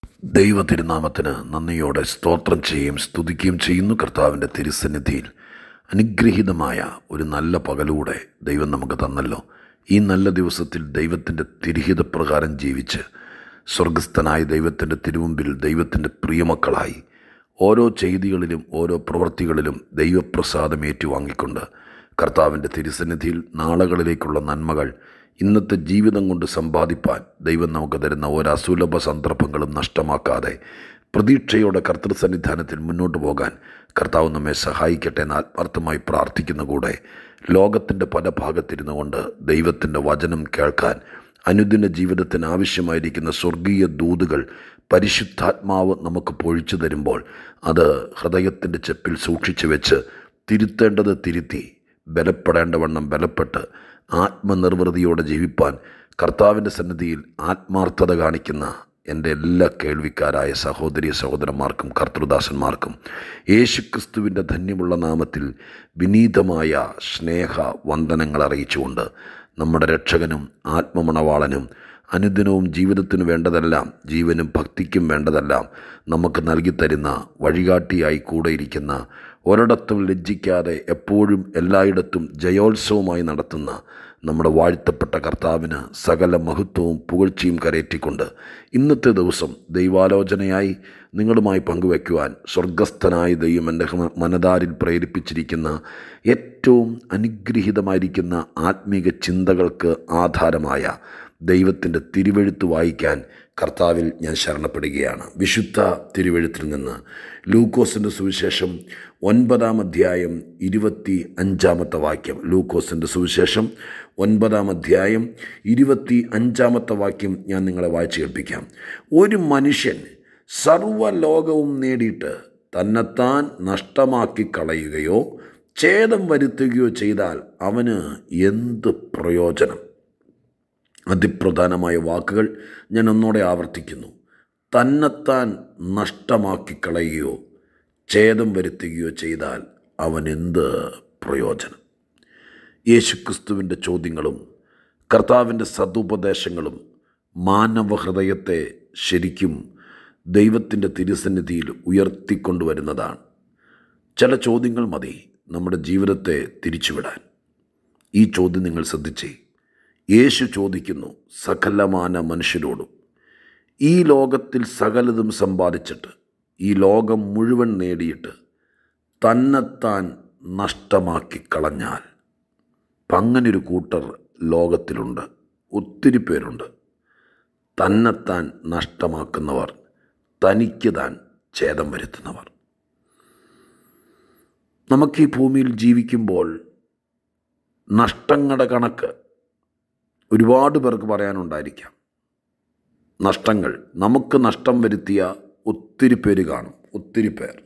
ദൈവ തിരുനാമത്തിന് നന്ദിയോടെ സ്തോത്രം ചെയ്യുകയും സ്തുതിക്കുകയും ചെയ്യുന്നു കർത്താവിൻ്റെ തിരുസന്നിധിയിൽ അനുഗ്രഹീതമായ ഒരു നല്ല പകലൂടെ ദൈവം നമുക്ക് തന്നല്ലോ ഈ നല്ല ദിവസത്തിൽ ദൈവത്തിൻ്റെ തിരിഹിത പ്രകാരം ജീവിച്ച് സ്വർഗസ്ഥനായ ദൈവത്തിൻ്റെ തിരുമുമ്പിൽ ദൈവത്തിൻ്റെ പ്രിയമക്കളായി ഓരോ ചെയ്തികളിലും ഓരോ പ്രവൃത്തികളിലും ദൈവപ്രസാദം ഏറ്റുവാങ്ങിക്കൊണ്ട് കർത്താവിൻ്റെ തിരുസന്നിധിയിൽ നാളുകളിലേക്കുള്ള നന്മകൾ ഇന്നത്തെ ജീവിതം കൊണ്ട് സമ്പാദിപ്പാൻ ദൈവം നമുക്ക് തരുന്ന ഒരു അസുലഭ സന്ദർഭങ്ങളും നഷ്ടമാക്കാതെ പ്രതീക്ഷയോടെ കർത്തൃസന്നിധാനത്തിൽ മുന്നോട്ട് പോകാൻ കർത്താവ് നമ്മെ സഹായിക്കട്ടെ എന്ന് ആത്മാർത്ഥമായി പ്രാർത്ഥിക്കുന്ന കൂടെ ലോകത്തിൻ്റെ പല ഭാഗത്തിരുന്നു കൊണ്ട് ദൈവത്തിൻ്റെ വചനം കേൾക്കാൻ അനുദിന ജീവിതത്തിന് ആവശ്യമായിരിക്കുന്ന സ്വർഗീയ ദൂതുകൾ പരിശുദ്ധാത്മാവ് നമുക്ക് പൊഴിച്ചു തരുമ്പോൾ അത് ഹൃദയത്തിൻ്റെ ചെപ്പിൽ സൂക്ഷിച്ചു വെച്ച് തിരുത്തേണ്ടത് തിരുത്തി ബലപ്പെടേണ്ടവണ്ണം ബലപ്പെട്ട് ആത്മനിർവൃതിയോടെ ജീവിപ്പാൻ കർത്താവിൻ്റെ സന്നിധിയിൽ ആത്മാർത്ഥത കാണിക്കുന്ന എൻ്റെ എല്ലാ കേൾവിക്കാരായ സഹോദരി സഹോദരന്മാർക്കും കർത്തൃദാസന്മാർക്കും യേശുക്രിസ്തുവിൻ്റെ ധന്യമുള്ള നാമത്തിൽ വിനീതമായ സ്നേഹ വന്ദനങ്ങൾ അറിയിച്ചുകൊണ്ട് നമ്മുടെ രക്ഷകനും ആത്മമണവാളനും അനുദിനവും ജീവിതത്തിന് വേണ്ടതെല്ലാം ജീവനും ഭക്തിക്കും വേണ്ടതെല്ലാം നമുക്ക് നൽകിത്തരുന്ന വഴികാട്ടിയായി കൂടെ ഇരിക്കുന്ന ഒരിടത്തും ലജ്ജിക്കാതെ എപ്പോഴും എല്ലായിടത്തും ജയോത്സവമായി നടത്തുന്ന നമ്മുടെ വാഴ്ത്തപ്പെട്ട കർത്താവിന് സകല മഹത്വവും പുകഴ്ചയും കരയറ്റിക്കൊണ്ട് ഇന്നത്തെ ദിവസം ദൈവാലോചനയായി നിങ്ങളുമായി പങ്കുവയ്ക്കുവാൻ സ്വർഗസ്ഥനായ ദൈവം എൻ്റെ മനതാരിൽ പ്രേരിപ്പിച്ചിരിക്കുന്ന ഏറ്റവും അനുഗ്രഹീതമായിരിക്കുന്ന ആത്മീക ചിന്തകൾക്ക് ആധാരമായ ദൈവത്തിൻ്റെ തിരുവെഴുത്ത് വായിക്കാൻ കർത്താവിൽ ഞാൻ ശരണപ്പെടുകയാണ് വിശുദ്ധ തിരുവെഴുത്തിൽ നിന്ന് ലൂക്കോസിൻ്റെ സുവിശേഷം ഒൻപതാം അധ്യായം ഇരുപത്തി അഞ്ചാമത്തെ വാക്യം ലൂക്കോസിൻ്റെ സുവിശേഷം ഒൻപതാം അധ്യായം ഇരുപത്തി അഞ്ചാമത്തെ വാക്യം ഞാൻ നിങ്ങളെ വായിച്ചു കേൾപ്പിക്കാം ഒരു മനുഷ്യൻ സർവ്വലോകവും നേടിയിട്ട് തന്നെത്താൻ നഷ്ടമാക്കി കളയുകയോ ഛേദം വരുത്തുകയോ ചെയ്താൽ അവന് എന്ത് പ്രയോജനം അതിപ്രധാനമായ വാക്കുകൾ ഞാൻ ഒന്നോടെ ആവർത്തിക്കുന്നു തന്നെത്താൻ നഷ്ടമാക്കി കളയുകയോ ഛേദം വരുത്തുകയോ ചെയ്താൽ അവൻ എന്ത് പ്രയോജനം യേശുക്രിസ്തുവിൻ്റെ ചോദ്യങ്ങളും കർത്താവിൻ്റെ സതുപദേശങ്ങളും മാനവ ഹൃദയത്തെ ശരിക്കും ദൈവത്തിൻ്റെ തിരുസന്നിധിയിൽ ഉയർത്തിക്കൊണ്ടുവരുന്നതാണ് ചില ചോദ്യങ്ങൾ മതി നമ്മുടെ ജീവിതത്തെ തിരിച്ചുവിടാൻ ഈ ചോദ്യം നിങ്ങൾ ശ്രദ്ധിച്ചേ യേശു ചോദിക്കുന്നു സകലമാന മനുഷ്യരോടും ഈ ലോകത്തിൽ സകലതും സമ്പാദിച്ചിട്ട് ഈ ലോകം മുഴുവൻ നേടിയിട്ട് തന്നെത്താൻ നഷ്ടമാക്കി കളഞ്ഞാൽ അപ്പം അങ്ങനൊരു കൂട്ടർ ലോകത്തിലുണ്ട് ഒത്തിരി പേരുണ്ട് തന്നെത്താൻ നഷ്ടമാക്കുന്നവർ തനിക്ക് താൻ ഛേദം വരുത്തുന്നവർ നമുക്ക് ഈ ഭൂമിയിൽ ജീവിക്കുമ്പോൾ നഷ്ടങ്ങളുടെ കണക്ക് ഒരുപാട് പേർക്ക് പറയാനുണ്ടായിരിക്കാം നഷ്ടങ്ങൾ നമുക്ക് നഷ്ടം വരുത്തിയ ഒത്തിരി പേര് കാണും ഒത്തിരി പേർ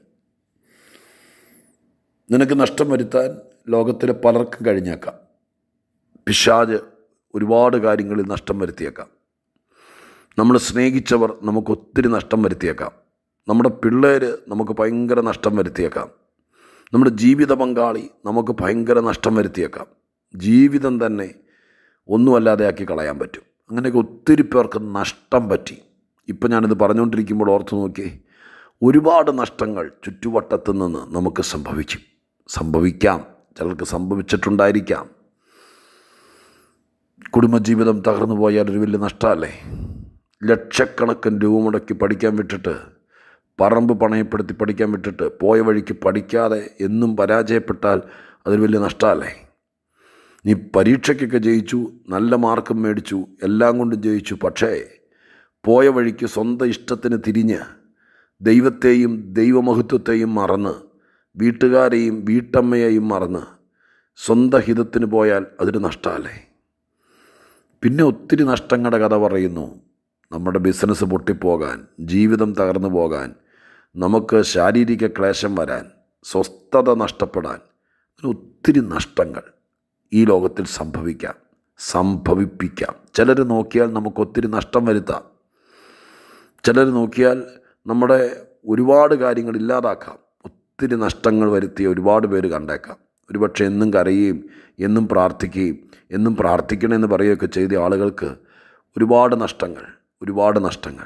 നിനക്ക് നഷ്ടം വരുത്താൻ ലോകത്തിലെ പലർക്കും കഴിഞ്ഞേക്കാം പിശാജ് ഒരുപാട് കാര്യങ്ങളിൽ നഷ്ടം വരുത്തിയേക്കാം നമ്മൾ സ്നേഹിച്ചവർ നമുക്ക് ഒത്തിരി നഷ്ടം വരുത്തിയേക്കാം നമ്മുടെ പിള്ളേർ നമുക്ക് ഭയങ്കര നഷ്ടം വരുത്തിയേക്കാം നമ്മുടെ ജീവിത പങ്കാളി നമുക്ക് ഭയങ്കര നഷ്ടം വരുത്തിയേക്കാം ജീവിതം തന്നെ ഒന്നുമല്ലാതെ ആക്കി കളയാൻ പറ്റും അങ്ങനെയൊക്കെ ഒത്തിരി പേർക്ക് നഷ്ടം പറ്റി ഇപ്പം ഞാനിത് പറഞ്ഞുകൊണ്ടിരിക്കുമ്പോൾ ഓർത്ത് നോക്കിയേ ഒരുപാട് നഷ്ടങ്ങൾ ചുറ്റുവട്ടത്തു നിന്ന് നമുക്ക് സംഭവിക്കും സംഭവിക്കാം ചിലർക്ക് സംഭവിച്ചിട്ടുണ്ടായിരിക്കാം കുടുംബജീവിതം തകർന്നു പോയാൽ ഒരു വലിയ നഷ്ടമല്ലേ ലക്ഷക്കണക്കിന് രൂപ മുടക്കി പഠിക്കാൻ വിട്ടിട്ട് പറമ്പ് പണയപ്പെടുത്തി പഠിക്കാൻ വിട്ടിട്ട് പോയ വഴിക്ക് പഠിക്കാതെ എന്നും പരാജയപ്പെട്ടാൽ അതൊരു വലിയ നഷ്ടമല്ലേ നീ പരീക്ഷയ്ക്കൊക്കെ ജയിച്ചു നല്ല മാർക്കും മേടിച്ചു എല്ലാം കൊണ്ടും ജയിച്ചു പക്ഷേ പോയ വഴിക്ക് സ്വന്തം ഇഷ്ടത്തിന് തിരിഞ്ഞ് ദൈവത്തെയും ദൈവമഹത്വത്തെയും മറന്ന് വീട്ടുകാരെയും വീട്ടമ്മയെയും മറന്ന് സ്വന്തം ഹിതത്തിന് പോയാൽ അതൊരു നഷ്ടമല്ലേ പിന്നെ ഒത്തിരി നഷ്ടങ്ങളുടെ കഥ പറയുന്നു നമ്മുടെ ബിസിനസ് പൊട്ടിപ്പോകാൻ ജീവിതം തകർന്നു പോകാൻ നമുക്ക് ശാരീരിക ക്ലേശം വരാൻ സ്വസ്ഥത നഷ്ടപ്പെടാൻ അങ്ങനെ ഒത്തിരി നഷ്ടങ്ങൾ ഈ ലോകത്തിൽ സംഭവിക്കാം സംഭവിപ്പിക്കാം ചിലർ നോക്കിയാൽ നമുക്ക് ഒത്തിരി നഷ്ടം വരുത്താം ചിലർ നോക്കിയാൽ നമ്മുടെ ഒരുപാട് കാര്യങ്ങൾ ഇല്ലാതാക്കാം ഒത്തിരി നഷ്ടങ്ങൾ വരുത്തിയ ഒരുപാട് പേര് കണ്ടേക്കാം ഒരുപക്ഷെ എന്നും കരയുകയും എന്നും പ്രാർത്ഥിക്കുകയും എന്നും പ്രാർത്ഥിക്കണമെന്ന് പറയുകയൊക്കെ ചെയ്ത ആളുകൾക്ക് ഒരുപാട് നഷ്ടങ്ങൾ ഒരുപാട് നഷ്ടങ്ങൾ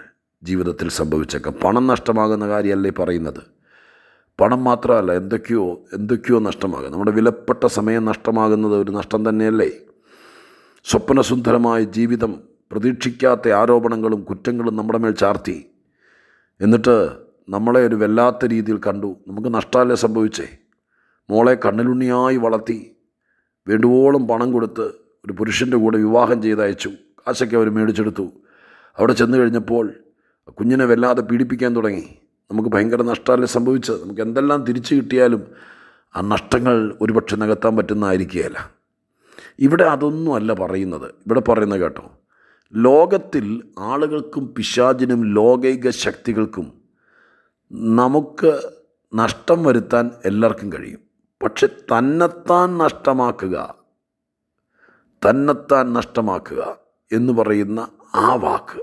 ജീവിതത്തിൽ സംഭവിച്ചേക്കാം പണം നഷ്ടമാകുന്ന കാര്യമല്ല ഈ പറയുന്നത് പണം മാത്രമല്ല എന്തൊക്കെയോ എന്തൊക്കെയോ നഷ്ടമാകും നമ്മുടെ വിലപ്പെട്ട സമയം നഷ്ടമാകുന്നത് ഒരു നഷ്ടം തന്നെയല്ലേ സ്വപ്നസുന്ദരമായ ജീവിതം പ്രതീക്ഷിക്കാത്ത ആരോപണങ്ങളും കുറ്റങ്ങളും നമ്മുടെ മേൽ ചാർത്തി എന്നിട്ട് നമ്മളെ ഒരു വല്ലാത്ത രീതിയിൽ കണ്ടു നമുക്ക് നഷ്ടമല്ലേ സംഭവിച്ചേ മോളെ കണ്ണിലുണ്ണിയായി വളർത്തി വേണ്ടുവോളം പണം കൊടുത്ത് ഒരു പുരുഷൻ്റെ കൂടെ വിവാഹം ചെയ്തയച്ചു കാശൊക്കെ അവർ മേടിച്ചെടുത്തു അവിടെ ചെന്ന് കഴിഞ്ഞപ്പോൾ കുഞ്ഞിനെ വല്ലാതെ പീഡിപ്പിക്കാൻ തുടങ്ങി നമുക്ക് ഭയങ്കര നഷ്ടമല്ലേ സംഭവിച്ചത് നമുക്ക് എന്തെല്ലാം തിരിച്ചു കിട്ടിയാലും ആ നഷ്ടങ്ങൾ ഒരുപക്ഷെ നികത്താൻ പറ്റുന്നതായിരിക്കുകയല്ല ഇവിടെ അതൊന്നും അല്ല പറയുന്നത് ഇവിടെ പറയുന്നത് കേട്ടോ ലോകത്തിൽ ആളുകൾക്കും പിശാചിനും ലോകൈക ശക്തികൾക്കും നമുക്ക് നഷ്ടം വരുത്താൻ എല്ലാവർക്കും കഴിയും പക്ഷെ തന്നെത്താൻ നഷ്ടമാക്കുക തന്നെത്താൻ നഷ്ടമാക്കുക എന്ന് പറയുന്ന ആ വാക്ക്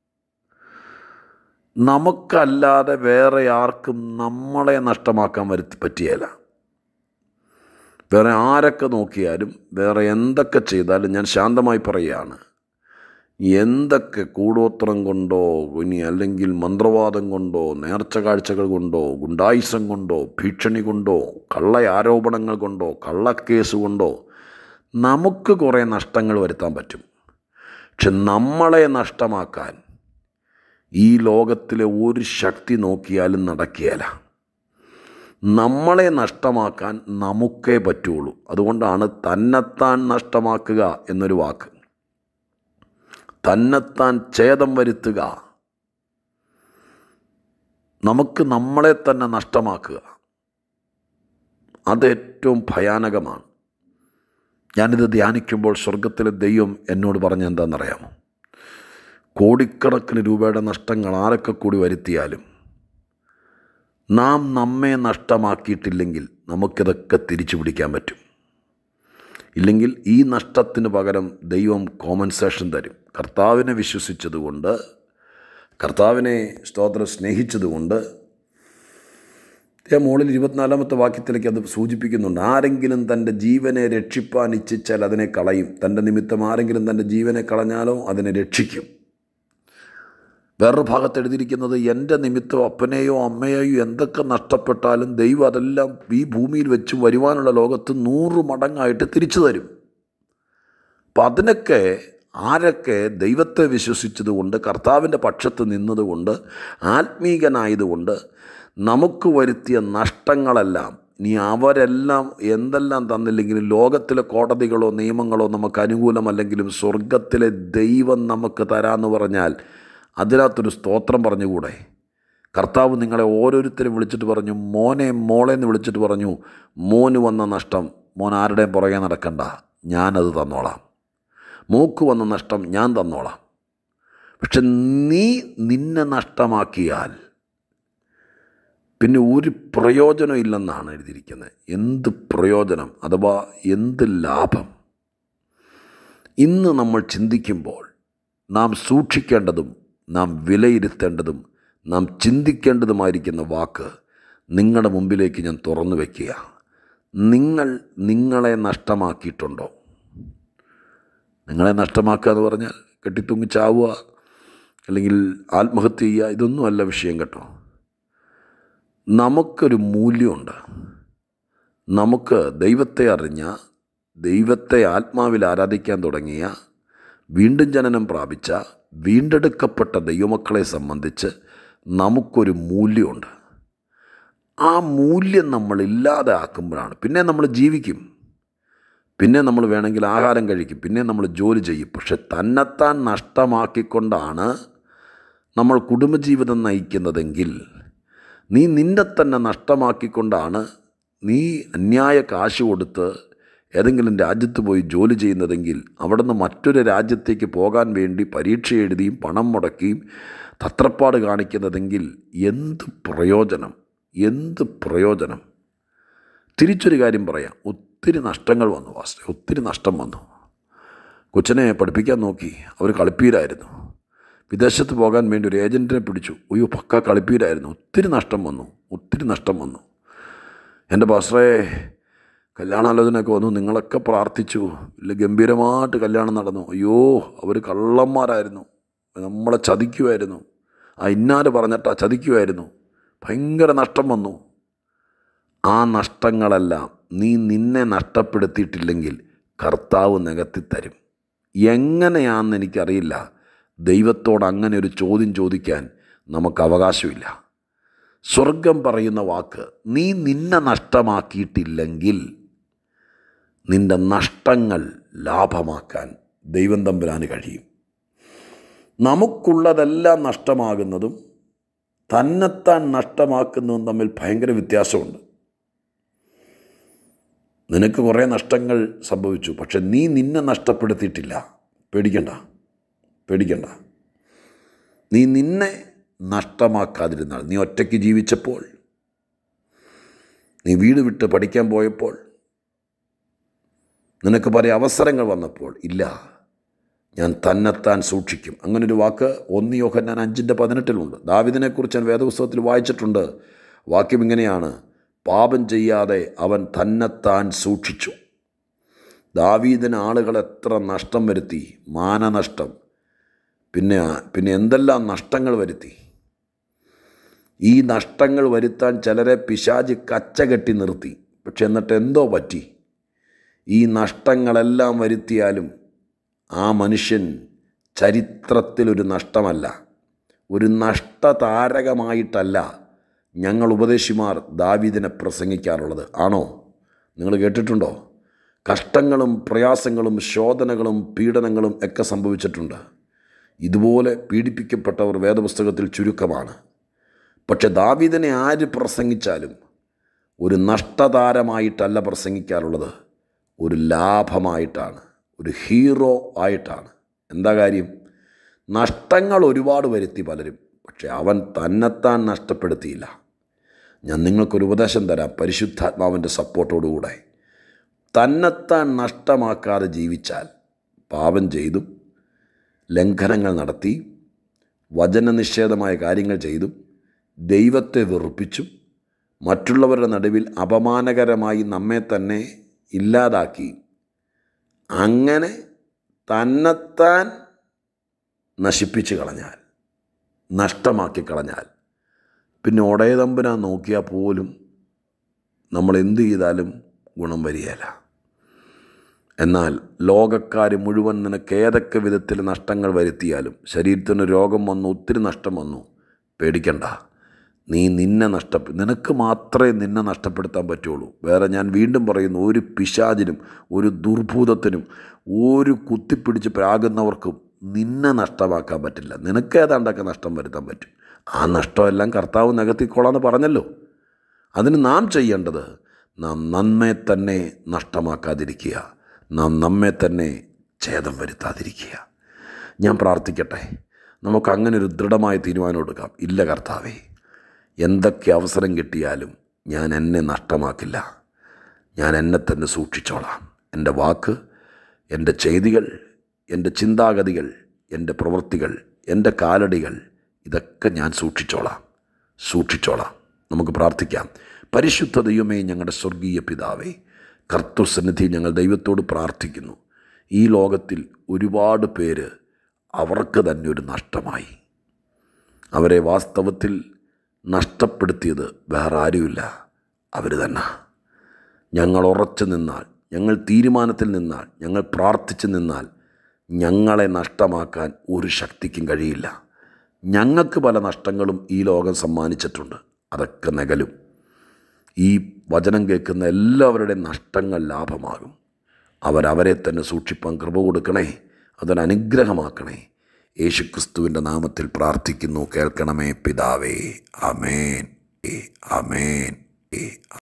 നമുക്കല്ലാതെ വേറെ ആർക്കും നമ്മളെ നഷ്ടമാക്കാൻ വരുത്തി പറ്റിയല്ല വേറെ ആരൊക്കെ നോക്കിയാലും വേറെ എന്തൊക്കെ ചെയ്താലും ഞാൻ ശാന്തമായി പറയുകയാണ് എന്തൊക്കെ കൂടോത്രം കൊണ്ടോ ഇനി അല്ലെങ്കിൽ മന്ത്രവാദം കൊണ്ടോ നേർച്ച കാഴ്ചകൾ കൊണ്ടോ ഗുണ്ടായുസം കൊണ്ടോ ഭീഷണി കൊണ്ടോ കള്ള ആരോപണങ്ങൾ കൊണ്ടോ കള്ളക്കേസ് കൊണ്ടോ നമുക്ക് കുറേ നഷ്ടങ്ങൾ വരുത്താൻ പറ്റും പക്ഷെ നമ്മളെ നഷ്ടമാക്കാൻ ഈ ലോകത്തിലെ ഒരു ശക്തി നോക്കിയാലും നടക്കുകയില്ല നമ്മളെ നഷ്ടമാക്കാൻ നമുക്കേ പറ്റുള്ളൂ അതുകൊണ്ടാണ് തന്നെത്താൻ നഷ്ടമാക്കുക എന്നൊരു വാക്ക് തന്നെത്താൻ ഛേദം വരുത്തുക നമുക്ക് നമ്മളെ തന്നെ നഷ്ടമാക്കുക അത് ഏറ്റവും ഭയാനകമാണ് ഞാനിത് ധ്യാനിക്കുമ്പോൾ സ്വർഗത്തിലെ ദൈവം എന്നോട് പറഞ്ഞ എന്താണെന്നറിയാമോ കോടിക്കണക്കിന് രൂപയുടെ നഷ്ടങ്ങൾ ആരൊക്കെ കൂടി വരുത്തിയാലും നാം നമ്മെ നഷ്ടമാക്കിയിട്ടില്ലെങ്കിൽ നമുക്കിതൊക്കെ തിരിച്ചു പിടിക്കാൻ പറ്റും ഇല്ലെങ്കിൽ ഈ നഷ്ടത്തിന് പകരം ദൈവം കോമ്പൻസേഷൻ തരും കർത്താവിനെ വിശ്വസിച്ചതുകൊണ്ട് കർത്താവിനെ സ്തോത്രം സ്നേഹിച്ചതുകൊണ്ട് മുകളിൽ ഇരുപത്തിനാലാമത്തെ വാക്യത്തിലേക്ക് അത് സൂചിപ്പിക്കുന്നുണ്ട് ആരെങ്കിലും തൻ്റെ ജീവനെ രക്ഷിപ്പാൻ ഇച്ഛിച്ചാൽ അതിനെ കളയും തൻ്റെ നിമിത്തം ആരെങ്കിലും തൻ്റെ ജീവനെ കളഞ്ഞാലോ അതിനെ രക്ഷിക്കും വേറൊരു ഭാഗത്ത് എഴുതിയിരിക്കുന്നത് എൻ്റെ നിമിത്തം അപ്പനെയോ അമ്മയെയോ എന്തൊക്കെ നഷ്ടപ്പെട്ടാലും ദൈവം അതെല്ലാം ഈ ഭൂമിയിൽ വെച്ച് വരുവാനുള്ള ലോകത്ത് നൂറ് മടങ്ങായിട്ട് തിരിച്ചു തരും അപ്പം അതിനൊക്കെ ആരൊക്കെ ദൈവത്തെ വിശ്വസിച്ചതുകൊണ്ട് കർത്താവിൻ്റെ പക്ഷത്ത് നിന്നതുകൊണ്ട് ആത്മീകനായതുകൊണ്ട് നമുക്ക് വരുത്തിയ നഷ്ടങ്ങളെല്ലാം ഇനി അവരെല്ലാം എന്തെല്ലാം തന്നില്ലെങ്കിലും ലോകത്തിലെ കോടതികളോ നിയമങ്ങളോ നമുക്ക് അനുകൂലമല്ലെങ്കിലും സ്വർഗത്തിലെ ദൈവം നമുക്ക് തരാമെന്ന് പറഞ്ഞാൽ അതിനകത്തൊരു സ്തോത്രം പറഞ്ഞുകൂടെ കർത്താവ് നിങ്ങളെ ഓരോരുത്തരും വിളിച്ചിട്ട് പറഞ്ഞു മോനെ മോളെ എന്ന് വിളിച്ചിട്ട് പറഞ്ഞു മോന് വന്ന നഷ്ടം മോൻ ആരുടെയും പുറകെ നടക്കണ്ട ഞാനത് തന്നോളാം മൂക്ക് വന്ന നഷ്ടം ഞാൻ തന്നോളാം പക്ഷെ നീ നിന്നെ നഷ്ടമാക്കിയാൽ പിന്നെ ഒരു പ്രയോജനം ഇല്ലെന്നാണ് എഴുതിയിരിക്കുന്നത് എന്ത് പ്രയോജനം അഥവാ എന്ത് ലാഭം ഇന്ന് നമ്മൾ ചിന്തിക്കുമ്പോൾ നാം സൂക്ഷിക്കേണ്ടതും നാം വിലയിരുത്തേണ്ടതും നാം ചിന്തിക്കേണ്ടതുമായിരിക്കുന്ന വാക്ക് നിങ്ങളുടെ മുമ്പിലേക്ക് ഞാൻ തുറന്നു വയ്ക്കുക നിങ്ങൾ നിങ്ങളെ നഷ്ടമാക്കിയിട്ടുണ്ടോ നിങ്ങളെ നഷ്ടമാക്കുക എന്ന് പറഞ്ഞാൽ കെട്ടിത്തൂങ്ങി ചാവുക അല്ലെങ്കിൽ ആത്മഹത്യ ചെയ്യുക ഇതൊന്നുമല്ല വിഷയം കേട്ടോ നമുക്കൊരു മൂല്യമുണ്ട് നമുക്ക് ദൈവത്തെ അറിഞ്ഞ ദൈവത്തെ ആത്മാവിൽ ആരാധിക്കാൻ തുടങ്ങിയ വീണ്ടും ജനനം പ്രാപിച്ച വീണ്ടെടുക്കപ്പെട്ട ദൈവമക്കളെ സംബന്ധിച്ച് നമുക്കൊരു മൂല്യമുണ്ട് ആ മൂല്യം നമ്മൾ ഇല്ലാതെ ആക്കുമ്പോഴാണ് പിന്നെ നമ്മൾ ജീവിക്കും പിന്നെ നമ്മൾ വേണമെങ്കിൽ ആഹാരം കഴിക്കും പിന്നെ നമ്മൾ ജോലി ചെയ്യും പക്ഷെ തന്നെത്താൻ നഷ്ടമാക്കിക്കൊണ്ടാണ് നമ്മൾ കുടുംബജീവിതം നയിക്കുന്നതെങ്കിൽ നീ നിന്നെ തന്നെ നഷ്ടമാക്കിക്കൊണ്ടാണ് നീ അന്യായ കാശ് കൊടുത്ത് ഏതെങ്കിലും രാജ്യത്ത് പോയി ജോലി ചെയ്യുന്നതെങ്കിൽ അവിടുന്ന് മറ്റൊരു രാജ്യത്തേക്ക് പോകാൻ വേണ്ടി പരീക്ഷ എഴുതിയും പണം മുടക്കിയും തത്രപ്പാട് കാണിക്കുന്നതെങ്കിൽ എന്ത് പ്രയോജനം എന്ത് പ്രയോജനം തിരിച്ചൊരു കാര്യം പറയാം ഒത്തിരി നഷ്ടങ്ങൾ വന്നു വാസ്തവ ഒത്തിരി നഷ്ടം വന്നു കൊച്ചിനെ പഠിപ്പിക്കാൻ നോക്കി അവർ കളിപ്പീരായിരുന്നു വിദേശത്ത് പോകാൻ വേണ്ടി ഒരു ഏജൻറ്റിനെ പിടിച്ചു അയ്യോ പക്ക കളിപ്പീരായിരുന്നു ഒത്തിരി നഷ്ടം വന്നു ഒത്തിരി നഷ്ടം വന്നു എൻ്റെ പാസ്റ്ററെ കല്യാണാലോചനയൊക്കെ വന്നു നിങ്ങളൊക്കെ പ്രാർത്ഥിച്ചു ഇല്ല ഗംഭീരമായിട്ട് കല്യാണം നടന്നു അയ്യോ അവർ കള്ളന്മാരായിരുന്നു നമ്മളെ ചതിക്കുമായിരുന്നു ആ ഇന്നാര് പറഞ്ഞിട്ടാ ചതിക്കുമായിരുന്നു ഭയങ്കര നഷ്ടം വന്നു ആ നഷ്ടങ്ങളെല്ലാം നീ നിന്നെ നഷ്ടപ്പെടുത്തിയിട്ടില്ലെങ്കിൽ കർത്താവ് നികത്തിത്തരും എങ്ങനെയാണെന്ന് എനിക്കറിയില്ല ദൈവത്തോട് അങ്ങനെ ഒരു ചോദ്യം ചോദിക്കാൻ നമുക്ക് അവകാശമില്ല സ്വർഗം പറയുന്ന വാക്ക് നീ നിന്നെ നഷ്ടമാക്കിയിട്ടില്ലെങ്കിൽ നിന്റെ നഷ്ടങ്ങൾ ലാഭമാക്കാൻ ദൈവം തമ്പുരാന് കഴിയും നമുക്കുള്ളതെല്ലാം നഷ്ടമാകുന്നതും തന്നെത്താൻ നഷ്ടമാക്കുന്നതും തമ്മിൽ ഭയങ്കര വ്യത്യാസമുണ്ട് നിനക്ക് കുറേ നഷ്ടങ്ങൾ സംഭവിച്ചു പക്ഷെ നീ നിന്നെ നഷ്ടപ്പെടുത്തിയിട്ടില്ല പേടിക്കണ്ട പേടിക്കണ്ട നീ നിന്നെ നഷ്ടമാക്കാതിരുന്നാൽ നീ ഒറ്റയ്ക്ക് ജീവിച്ചപ്പോൾ നീ വീട് വിട്ട് പഠിക്കാൻ പോയപ്പോൾ നിനക്ക് പല അവസരങ്ങൾ വന്നപ്പോൾ ഇല്ല ഞാൻ തന്നെത്താൻ സൂക്ഷിക്കും അങ്ങനൊരു വാക്ക് ഒന്ന് യോഹന്നാൻ അഞ്ചിൻ്റെ പതിനെട്ടിലുണ്ട് ദാവിദിനെക്കുറിച്ച് ഞാൻ വേദപുസ്തകത്തിൽ വായിച്ചിട്ടുണ്ട് വാക്യം ഇങ്ങനെയാണ് പാപം ചെയ്യാതെ അവൻ തന്നെത്താൻ സൂക്ഷിച്ചു ദാവീദിന് ആളുകൾ എത്ര നഷ്ടം വരുത്തി മാനനഷ്ടം പിന്നെ പിന്നെ എന്തെല്ലാം നഷ്ടങ്ങൾ വരുത്തി ഈ നഷ്ടങ്ങൾ വരുത്താൻ ചിലരെ പിശാജ് കച്ച കെട്ടി നിർത്തി പക്ഷെ എന്നിട്ട് എന്തോ പറ്റി ഈ നഷ്ടങ്ങളെല്ലാം വരുത്തിയാലും ആ മനുഷ്യൻ ചരിത്രത്തിലൊരു നഷ്ടമല്ല ഒരു നഷ്ടതാരകമായിട്ടല്ല ഞങ്ങൾ ഉപദേശിമാർ ദാവീദിനെ പ്രസംഗിക്കാറുള്ളത് ആണോ നിങ്ങൾ കേട്ടിട്ടുണ്ടോ കഷ്ടങ്ങളും പ്രയാസങ്ങളും ശോധനകളും പീഡനങ്ങളും ഒക്കെ സംഭവിച്ചിട്ടുണ്ട് ഇതുപോലെ പീഡിപ്പിക്കപ്പെട്ടവർ വേദപുസ്തകത്തിൽ ചുരുക്കമാണ് പക്ഷെ ദാവീദിനെ ആര് പ്രസംഗിച്ചാലും ഒരു നഷ്ടതാരമായിട്ടല്ല പ്രസംഗിക്കാറുള്ളത് ഒരു ലാഭമായിട്ടാണ് ഒരു ഹീറോ ആയിട്ടാണ് എന്താ കാര്യം നഷ്ടങ്ങൾ ഒരുപാട് വരുത്തി പലരും പക്ഷെ അവൻ തന്നെത്താൻ നഷ്ടപ്പെടുത്തിയില്ല ഞാൻ നിങ്ങൾക്കൊരു ഉപദേശം തരാം പരിശുദ്ധാത്മാവിൻ്റെ സപ്പോർട്ടോടുകൂടെ തന്നെത്താൻ നഷ്ടമാക്കാതെ ജീവിച്ചാൽ പാപം ചെയ്തും ലംഘനങ്ങൾ നടത്തി വചനനിഷേധമായ കാര്യങ്ങൾ ചെയ്തും ദൈവത്തെ വെറുപ്പിച്ചും മറ്റുള്ളവരുടെ നടുവിൽ അപമാനകരമായി നമ്മെ തന്നെ ഇല്ലാതാക്കി അങ്ങനെ തന്നെത്താൻ നശിപ്പിച്ച് കളഞ്ഞാൽ നഷ്ടമാക്കി കളഞ്ഞാൽ പിന്നെ ഒടയതമ്പനാ നോക്കിയാൽ പോലും നമ്മൾ എന്ത് ചെയ്താലും ഗുണം വരികയില്ല എന്നാൽ ലോകക്കാർ മുഴുവൻ നിനക്ക് ഏതൊക്കെ വിധത്തിൽ നഷ്ടങ്ങൾ വരുത്തിയാലും ശരീരത്തിന് രോഗം വന്നു ഒത്തിരി നഷ്ടം വന്നു പേടിക്കണ്ട നീ നിന്നെ നഷ്ടപ്പെ നിനക്ക് മാത്രമേ നിന്നെ നഷ്ടപ്പെടുത്താൻ പറ്റുള്ളൂ വേറെ ഞാൻ വീണ്ടും പറയുന്നു ഒരു പിശാചിനും ഒരു ദുർഭൂതത്തിനും ഒരു കുത്തിപ്പിടിച്ച് പ്രാകുന്നവർക്കും നിന്നെ നഷ്ടമാക്കാൻ പറ്റില്ല നിനക്ക് ഏതാണ്ടൊക്കെ നഷ്ടം വരുത്താൻ പറ്റും ആ നഷ്ടമെല്ലാം കർത്താവ് നികത്തിക്കോളാന്ന് പറഞ്ഞല്ലോ അതിന് നാം ചെയ്യേണ്ടത് നാം നമ്മെ തന്നെ നഷ്ടമാക്കാതിരിക്കുക നാം നമ്മെ തന്നെ ഛേദം വരുത്താതിരിക്കുക ഞാൻ പ്രാർത്ഥിക്കട്ടെ നമുക്ക് അങ്ങനെ ഒരു ദൃഢമായ തീരുമാനം എടുക്കാം ഇല്ല കർത്താവേ എന്തൊക്കെ അവസരം കിട്ടിയാലും ഞാൻ എന്നെ നഷ്ടമാക്കില്ല ഞാൻ എന്നെ തന്നെ സൂക്ഷിച്ചോളാം എൻ്റെ വാക്ക് എൻ്റെ ചെയ്തികൾ എൻ്റെ ചിന്താഗതികൾ എൻ്റെ പ്രവൃത്തികൾ എൻ്റെ കാലടികൾ ഇതൊക്കെ ഞാൻ സൂക്ഷിച്ചോളാം സൂക്ഷിച്ചോളാം നമുക്ക് പ്രാർത്ഥിക്കാം പരിശുദ്ധ ദൈവമേ ഞങ്ങളുടെ സ്വർഗീയ പിതാവേ കർത്തൃസന്നിധി ഞങ്ങൾ ദൈവത്തോട് പ്രാർത്ഥിക്കുന്നു ഈ ലോകത്തിൽ ഒരുപാട് പേര് അവർക്ക് തന്നെ ഒരു നഷ്ടമായി അവരെ വാസ്തവത്തിൽ നഷ്ടപ്പെടുത്തിയത് വേറെ ആരുമില്ല അവർ തന്നെ ഞങ്ങൾ ഉറച്ചു നിന്നാൽ ഞങ്ങൾ തീരുമാനത്തിൽ നിന്നാൽ ഞങ്ങൾ പ്രാർത്ഥിച്ചു നിന്നാൽ ഞങ്ങളെ നഷ്ടമാക്കാൻ ഒരു ശക്തിക്കും കഴിയില്ല ഞങ്ങൾക്ക് പല നഷ്ടങ്ങളും ഈ ലോകം സമ്മാനിച്ചിട്ടുണ്ട് അതൊക്കെ നകലും ഈ വചനം കേൾക്കുന്ന എല്ലാവരുടെയും നഷ്ടങ്ങൾ ലാഭമാകും അവരവരെ തന്നെ സൂക്ഷിപ്പാൻ കൃപ കൊടുക്കണേ അതൊരനുഗ്രഹമാക്കണേ യേശുക്രിസ്തുവിൻ്റെ നാമത്തിൽ പ്രാർത്ഥിക്കുന്നു കേൾക്കണമേ പിതാവേ അമേൻ ഏ അമേൻ ഏ